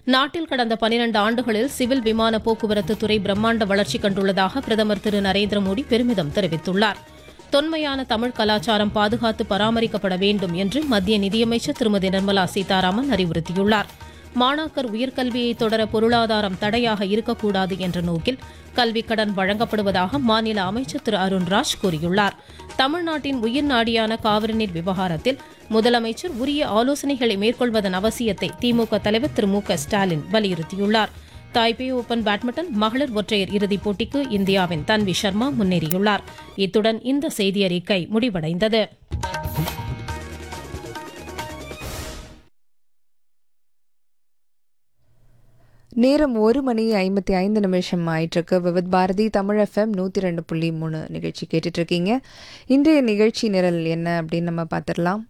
நாட்டில் கடந்த பனிரண்டு ஆண்டுகளில் சிவில் விமான போக்குவரத்து துறை பிரம்மாண்ட வளர்ச்சி கண்டுள்ளதாக பிரதமர் திரு நரேந்திர மோடி பெருமிதம் தெரிவித்துள்ளார் தொன்மையான தமிழ் கலாச்சாரம் பாதுகாத்து பராமரிக்கப்பட வேண்டும் என்று மத்திய நிதியமைச்சர் திருமதி நிர்மலா சீதாராமன் அறிவுறுத்தியுள்ளார் மாணாக்கர் உயர்கல்வியை தொடர பொருளாதாரம் தடையாக இருக்கக்கூடாது என்ற நோக்கில் கல்விக் கடன் வழங்கப்படுவதாக மாநில அமைச்சர் திரு அருண்ராஜ் கூறியுள்ளார் தமிழ்நாட்டின் உயிர் நாடியான காவிரி நீர் விவகாரத்தில் முதலமைச்சர் உரிய ஆலோசனைகளை மேற்கொள்வதன் அவசியத்தை திமுக தலைவர் திரு மு க ஸ்டாலின் வலியுறுத்தியுள்ளார் தாய்பே ஓபன் பேட்மிண்டன் மகளிர் ஒற்றையர் இறுதிப் போட்டிக்கு இந்தியாவின் தன்வி சர்மா முன்னேறியுள்ளார் இத்துடன் இந்த செய்தியறிக்கை முடிவடைந்தது நேரம் ஒரு மணி ஐம்பத்தி ஐந்து நிமிஷம் ஆயிட்டிருக்கு விவித் பாரதி தமிழ் எஃப்எம் நூற்றி ரெண்டு புள்ளி மூணு நிகழ்ச்சி கேட்டுட்டு இருக்கீங்க இன்றைய நிகழ்ச்சி நிரல் என்ன அப்படின்னு நம்ம பார்த்துடலாம்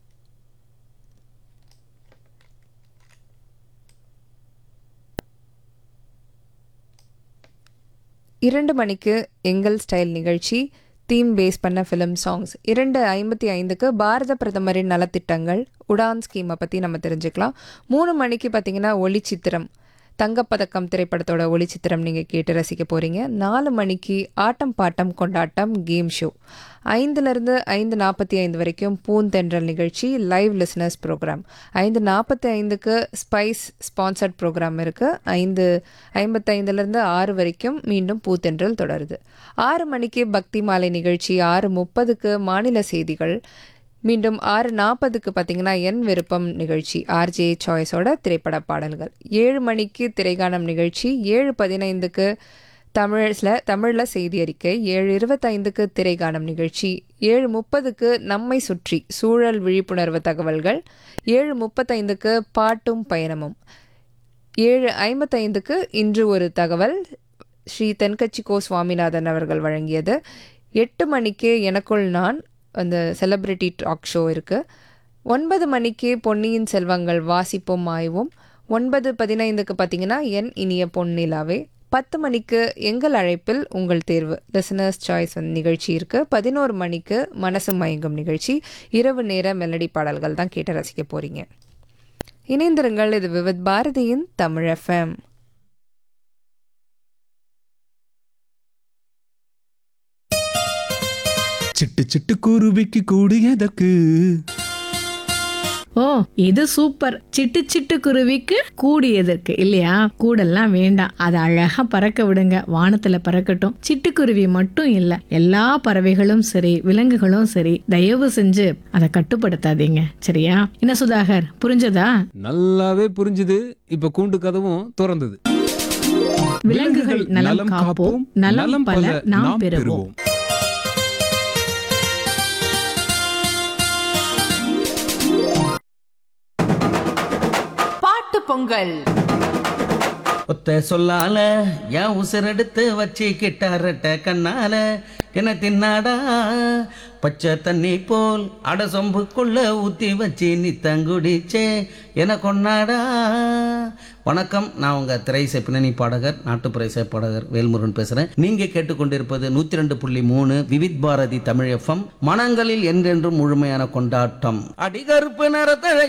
இரண்டு மணிக்கு எங்கள் ஸ்டைல் நிகழ்ச்சி தீம் பேஸ் பண்ண ஃபிலிம் சாங்ஸ் இரண்டு ஐம்பத்தி ஐந்துக்கு பாரத பிரதமரின் நலத்திட்டங்கள் உடான் ஸ்கீமை பற்றி நம்ம தெரிஞ்சுக்கலாம் மூணு மணிக்கு பார்த்தீங்கன்னா ஒளிச்சித்திரம் தங்கப்பதக்கம் திரைப்படத்தோட ஒளிச்சித்திரம் நீங்கள் கேட்டு ரசிக்க போகிறீங்க நாலு மணிக்கு ஆட்டம் பாட்டம் கொண்டாட்டம் கேம் ஷோ ஐந்துலேருந்து ஐந்து நாற்பத்தி ஐந்து வரைக்கும் பூந்தென்றல் நிகழ்ச்சி லைவ் லிசனர்ஸ் ப்ரோக்ராம் ஐந்து நாற்பத்தி ஐந்துக்கு ஸ்பைஸ் ஸ்பான்சர்ட் ப்ரோக்ராம் இருக்குது ஐந்து ஐம்பத்தைந்துலேருந்து ஆறு வரைக்கும் மீண்டும் பூத்தென்றல் தொடருது ஆறு மணிக்கு பக்தி மாலை நிகழ்ச்சி ஆறு முப்பதுக்கு மாநில செய்திகள் மீண்டும் ஆறு நாற்பதுக்கு பார்த்தீங்கன்னா என் விருப்பம் நிகழ்ச்சி ஆர்ஜே சாய்ஸோட திரைப்பட பாடல்கள் ஏழு மணிக்கு திரைகானம் நிகழ்ச்சி ஏழு பதினைந்துக்கு தமிழில் தமிழில் செய்தி அறிக்கை ஏழு இருபத்தைந்துக்கு திரைகானம் நிகழ்ச்சி ஏழு முப்பதுக்கு நம்மை சுற்றி சூழல் விழிப்புணர்வு தகவல்கள் ஏழு முப்பத்தைந்துக்கு பாட்டும் பயணமும் ஏழு ஐம்பத்தைந்துக்கு இன்று ஒரு தகவல் ஸ்ரீ தென்கட்சி கோ சுவாமிநாதன் அவர்கள் வழங்கியது எட்டு மணிக்கு எனக்குள் நான் அந்த செலிப்ரிட்டி டாக் ஷோ இருக்குது ஒன்பது மணிக்கு பொன்னியின் செல்வங்கள் வாசிப்போம் ஆய்வும் ஒன்பது பதினைந்துக்கு பார்த்தீங்கன்னா என் இனிய பொன்னிலாவே பத்து மணிக்கு எங்கள் அழைப்பில் உங்கள் தேர்வு லிசனர்ஸ் சாய்ஸ் நிகழ்ச்சி இருக்குது பதினோரு மணிக்கு மனசு மயங்கும் நிகழ்ச்சி இரவு நேர மெலடி பாடல்கள் தான் கேட்டு ரசிக்க போகிறீங்க இணைந்திருங்கள் இது விவித் பாரதியின் தமிழ் எஃப்எம் சிட்டு சிட்டு குருவிக்கு கூடியதற்கு ஓ இது சூப்பர் சிட்டு சிட்டு குருவிக்கு கூடியதற்கு இல்லையா கூடெல்லாம் வேண்டாம் அதை அழகா பறக்க விடுங்க வானத்துல பறக்கட்டும் சிட்டுக்குருவி மட்டும் இல்ல எல்லா பறவைகளும் சரி விலங்குகளும் சரி தயவு செஞ்சு அதை கட்டுப்படுத்தாதீங்க சரியா என்ன சுதாகர் புரிஞ்சதா நல்லாவே புரிஞ்சுது இப்ப கூண்டு கதவும் திறந்தது விலங்குகள் நலம் காப்போம் நலம் பல நாம் பெறுவோம் பாட்டு பொங்கல் ஒத்த சொல்லால என் உசிரெடுத்து வச்சு கிட்டாரட்ட கண்ணால என்ன தின்னாடா பச்சை தண்ணி போல் அட சொம்புக்குள்ள ஊத்தி வச்சு நித்தங்குடிச்சே என கொண்டாடா வணக்கம் நான் உங்க திரைசை பின்னணி பாடகர் நாட்டுப்புற இசை பாடகர் வேல்முருகன் பேசுறேன் நீங்க கேட்டுக்கொண்டிருப்பது நூத்தி ரெண்டு புள்ளி மூணு விவித் பாரதி தமிழ் எஃப்எம் மனங்களில் என்றென்றும் முழுமையான கொண்டாட்டம் அடிகருப்பு நிறத்தழகி